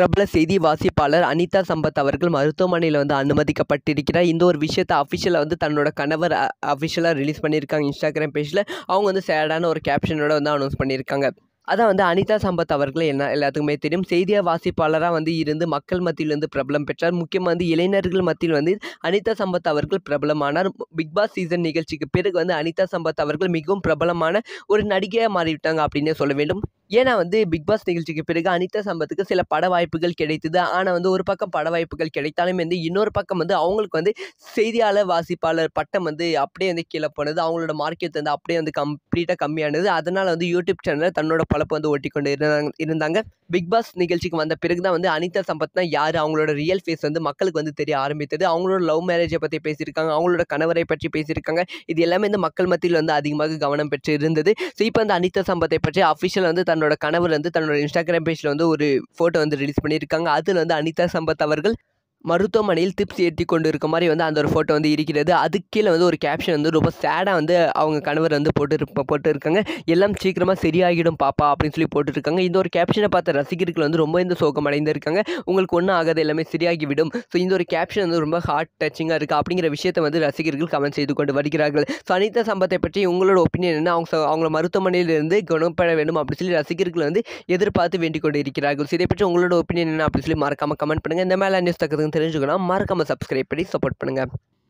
பிரபல செய்தி வாசிப்பாளர் அனிதா சம்பத் அவர்கள் மருத்துவமனையில் வந்து அனுமதிக்கப்பட்டிருக்கிறார் இந்த ஒரு விஷயத்தை அஃபிஷியலாக வந்து தன்னோட கணவர் அஃபிஷியலாக ரிலீஸ் பண்ணியிருக்காங்க இன்ஸ்டாகிராம் பேஜில் அவங்க வந்து சேடான ஒரு கேப்ஷனோட வந்து அனௌன்ஸ் பண்ணியிருக்காங்க அதான் வந்து அனிதா சம்பத் அவர்கள் என்ன எல்லாத்துக்குமே தெரியும் செய்தியா வாசிப்பாளராக வந்து இருந்து மக்கள் மத்தியில் வந்து பிரபலம் பெற்றார் முக்கியமாக வந்து இளைஞர்கள் மத்தியில் வந்து அனிதா சம்பத் அவர்கள் பிரபலமானார் பிக் பாஸ் சீசன் நிகழ்ச்சிக்கு பிறகு வந்து அனிதா சம்பத் அவர்கள் மிகவும் பிரபலமான ஒரு நடிகையாக மாறிவிட்டாங்க அப்படின்னே சொல்ல வேண்டும் ஏன்னா வந்து பிக் பாஸ் நிகழ்ச்சிக்கு பிறகு அனிதா சம்பத்துக்கு சில பட வாய்ப்புகள் கிடைத்தது ஆனால் வந்து ஒரு பக்கம் பட வாய்ப்புகள் கிடைத்தாலும் வந்து இன்னொரு பக்கம் வந்து அவங்களுக்கு வந்து செய்தியாளர் வாசிப்பாளர் பட்டம் வந்து அப்படியே வந்து கீழே போனது அவங்களோட மார்க்கெட் வந்து அப்படியே வந்து கம்ப்ளீட்டாக கம்மியானது அதனால் வந்து யூடியூப் சேனலில் தன்னோட பழப்பை வந்து ஒட்டி கொண்டு இருந்தாங்க இருந்தாங்க பிக் பாஸ் நிகழ்ச்சிக்கு வந்த பிறகு தான் வந்து அனிதா சம்பத்னா யார் அவங்களோட ரியல் ஃபேஸ் வந்து மக்களுக்கு வந்து தெரிய ஆரம்பித்தது அவங்களோட லவ் மேரேஜை பற்றி பேசியிருக்காங்க அவங்களோட கணவரை பற்றி பேசியிருக்காங்க இது எல்லாமே இந்த மக்கள் மத்தியில் வந்து அதிகமாக கவனம் பெற்று இருந்தது ஸோ இப்போ வந்து அனிதா சம்பத்தை பற்றி அஃபிஷியல் வந்து தன்னோட கணவர் வந்து தன்னோட இன்ஸ்டாகிராம் பேஜில் வந்து ஒரு ஃபோட்டோ வந்து ரிலீஸ் பண்ணியிருக்காங்க அதில் வந்து அனிதா சம்பத் அவர்கள் மருத்துவமனையில் டிப்ஸ் ஏற்றி கொண்டு இருக்க மாதிரி வந்து அந்த ஒரு ஃபோட்டோ வந்து இருக்கிறது அதுக்கு கீழே வந்து ஒரு கேப்ஷன் வந்து ரொம்ப சேடாக வந்து அவங்க கணவர் வந்து போட்டு இருப்ப- போட்டு இருக்காங்க எல்லாம் சீக்கிரமாக சரியாகிடும் பாப்பா அப்படின்னு சொல்லி போட்டுருக்காங்க இந்த ஒரு கேப்ஷனை பார்த்த ரசிகர்கள் வந்து ரொம்ப இந்த சோகம் அடைந்திருக்காங்க உங்களுக்கு ஒன்றும் ஆகாது எல்லாமே சரியாகிவிடும் ஸோ இந்த ஒரு கேப்ஷன் வந்து ரொம்ப ஹார்ட் டச்சிங்காக இருக்குது அப்படிங்கிற விஷயத்தை வந்து ரசிகர்கள் கமெண்ட் செய்து கொண்டு வருகிறார்கள் ஸோ அனிதா சம்பத்தை பற்றி உங்களோட ஒப்பீனியன் என்ன அவங்க சொ- அவங்கள மருத்துவமனையிலிருந்து குணப்பட வேண்டும் அப்படின்னு சொல்லி ரசிகர்கள் வந்து எதிர்பார்த்து வேண்டிக் கொண்டு இருக்கிறார்கள் ஸோ இதை பற்றி உங்களோட ஒப்பீனியன் என்ன அப்படின்னு சொல்லி மறக்காம கமெண்ட் பண்ணுங்கள் இந்த மேலே நியூஸ் தக்கத்துக்கு தெரிஞ்சுக்கணும் மறக்காம சப்ஸ்கிரைப் பண்ணி சப்போர்ட் பண்ணுங்கள்